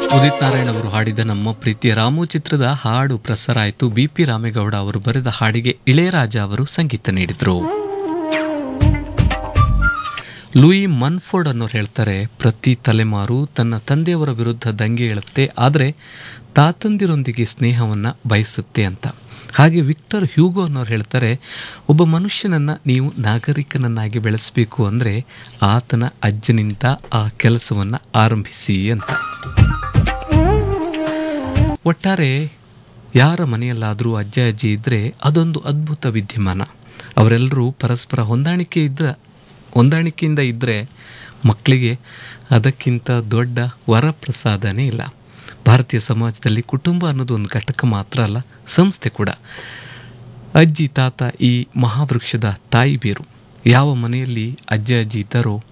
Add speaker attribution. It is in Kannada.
Speaker 1: ಉದಿತ್ ನಾರಾಯಣ್ ಅವರು ಹಾಡಿದ ನಮ್ಮ ಪ್ರೀತಿಯ ರಾಮು ಚಿತ್ರದ ಹಾಡು ಪ್ರಸಾರ ಆಯಿತು ಬಿ ಪಿ ರಾಮೇಗೌಡ ಅವರು ಬರೆದ ಹಾಡಿಗೆ ಇಳೆಯರಾಜ ಅವರು ಸಂಗೀತ ನೀಡಿದರು ಲೂಯಿ ಮನ್ಫೋರ್ಡ್ ಅನ್ನೋರು ಹೇಳ್ತಾರೆ ಪ್ರತಿ ತಲೆಮಾರು ತನ್ನ ತಂದೆಯವರ ವಿರುದ್ಧ ದಂಗೆ ಏಳುತ್ತೆ ಆದರೆ ತಾತಂದಿರೊಂದಿಗೆ ಸ್ನೇಹವನ್ನು ಬಯಸುತ್ತೆ ಅಂತ ಹಾಗೆ ವಿಕ್ಟರ್ ಹ್ಯೂಗೋ ಅನ್ನೋರು ಹೇಳ್ತಾರೆ ಒಬ್ಬ ಮನುಷ್ಯನನ್ನು ನೀವು ನಾಗರಿಕನನ್ನಾಗಿ ಬೆಳೆಸಬೇಕು ಅಂದರೆ ಆತನ ಅಜ್ಜನಿಂದ ಆ ಕೆಲಸವನ್ನು ಆರಂಭಿಸಿ ಅಂತ ಒಟ್ಟಾರೆ ಯಾರ ಮನೆಯಲ್ಲಾದರೂ ಅಜ್ಜ ಅಜ್ಜಿ ಇದ್ದರೆ ಅದೊಂದು ಅದ್ಭುತ ವಿದ್ಯಮಾನ ಅವರೆಲ್ಲರೂ ಪರಸ್ಪರ ಹೊಂದಾಣಿಕೆ ಇದ್ರ ಹೊಂದಾಣಿಕೆಯಿಂದ ಇದ್ದರೆ ಮಕ್ಕಳಿಗೆ ಅದಕ್ಕಿಂತ ದೊಡ್ಡ ವರಪ್ರಸಾದನೇ ಇಲ್ಲ ಭಾರತೀಯ ಸಮಾಜದಲ್ಲಿ ಕುಟುಂಬ ಅನ್ನೋದು ಒಂದು ಘಟಕ ಮಾತ್ರ ಅಲ್ಲ ಸಂಸ್ಥೆ ಕೂಡ ಅಜ್ಜಿ ತಾತ ಈ ಮಹಾವೃಕ್ಷದ ತಾಯಿ ಬೇರು ಯಾವ ಮನೆಯಲ್ಲಿ ಅಜ್ಜ ಅಜ್ಜಿ ಇದ್ದಾರೋ